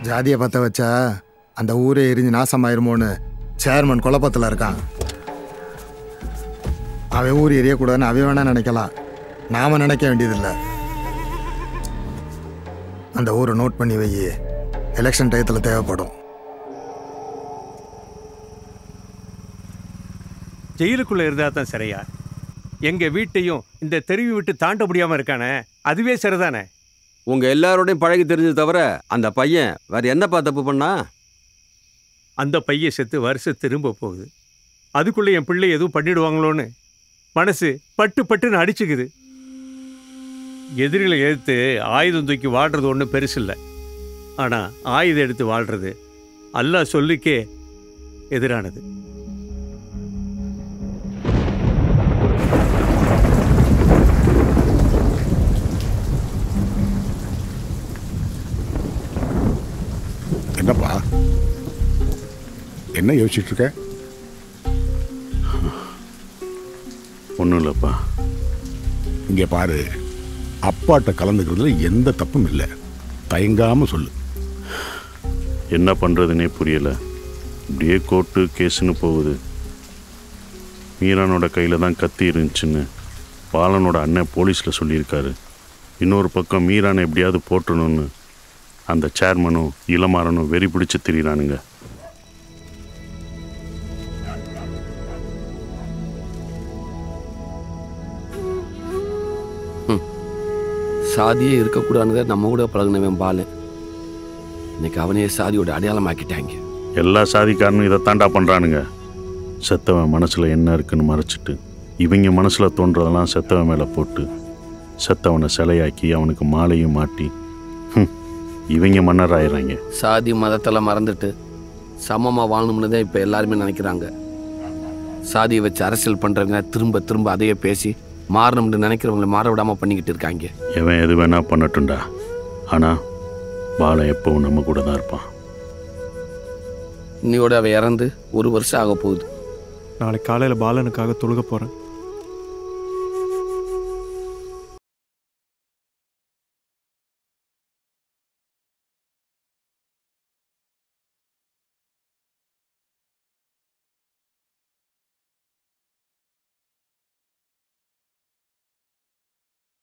ஜாதியை பற்ற வச்சா அந்த ஊரே எரிஞ்சு நாசமாயிருமோன்னு சேர்மன் குழப்பத்தில் இருக்கான் அவன் ஊர் எரியக்கூடாதுன்னு அவன் வேணா நினைக்கலாம் நாம நினைக்க வேண்டியதில்லை அந்த ஊரை நோட் பண்ணி வை எலெக்ஷன் டயத்தில் தேவைப்படும் ஜெயிலுக்குள்ள இருந்தா தான் சரியா எங்க வீட்டையும் இந்த தெருவி விட்டு தாண்ட முடியாம இருக்கானே அதுவே சரிதானே உங்க எல்லாரோடையும் பழகி தெரிஞ்சது தவிர அந்த பையன் வேற என்னப்பா தப்பு பண்ணா அந்த பையன் செத்து வருஷம் திரும்ப போகுது அதுக்குள்ள என் பிள்ளை எதுவும் பண்ணிடுவாங்களோன்னு மனசு பட்டு பட்டுன்னு அடிச்சுக்குது எதிரிகளை எதிர்த்து ஆயுதம் தூக்கி வாழ்றது ஒன்றும் பெருசில்லை ஆனால் ஆயுதம் எடுத்து வாழ்றது அல்லாஹ் சொல்லிக்கே எதிரானது என்னப்பா என்ன யோசிச்சுட்டு இருக்க ஒன்றும் இல்லைப்பா இங்கே பாரு அப்பாட்ட கலந்துக்கிறதுல எந்த தப்பும் இல்லை தயங்காம சொல்லு என்ன பண்ணுறதுனே புரியல இப்படியே கோர்ட்டு கேஸுன்னு போகுது மீரானோட கையில் தான் கத்தி இருந்துச்சுன்னு பாலனோட அண்ணன் போலீஸில் சொல்லியிருக்காரு இன்னொரு பக்கம் மீரானை எப்படியாவது போட்டணும்னு அந்த சேர்மனும் இளமாறனும் வெறி பிடிச்சு திரியிறானுங்க சாதியே இருக்கக்கூடாதுன்னு நம்ம கூட பழகினவன் பாலு இன்னைக்கு அவனையே சாதியோட அடையாளம் ஆக்கிட்டாங்க எல்லா சாதிக்காரனும் இதை தாண்டா பண்ணுறானுங்க செத்தவன் மனசில் என்ன இருக்குன்னு மறைச்சிட்டு இவங்க மனசில் தோன்றதெல்லாம் செத்தவன் மேலே போட்டு செத்தவனை சிலையாக்கி அவனுக்கு மாலையும் மாட்டி ஹம், இவங்க மன்னர் ஆயிடுறாங்க சாதி மதத்தெல்லாம் மறந்துட்டு சமமாக வாழணும்னு தான் இப்போ எல்லாருமே நினைக்கிறாங்க சாதியை வச்சு அரசியல் பண்ணுறவங்க திரும்ப திரும்ப அதையே பேசி மாறணும்னு நினைக்கிறவங்களை மாற விடாமல் பண்ணிக்கிட்டு இருக்காங்க எவன் எது வேணா பண்ணட்டும்டா ஆனால் பாலன் எப்பவும் நம்ம கூட தான் இருப்பான் இன்னையோட அவ இறந்து ஒரு வருஷம் ஆக போகுது நாளைக்கு காலையில் பாலனுக்காக தொழுக போகிறேன்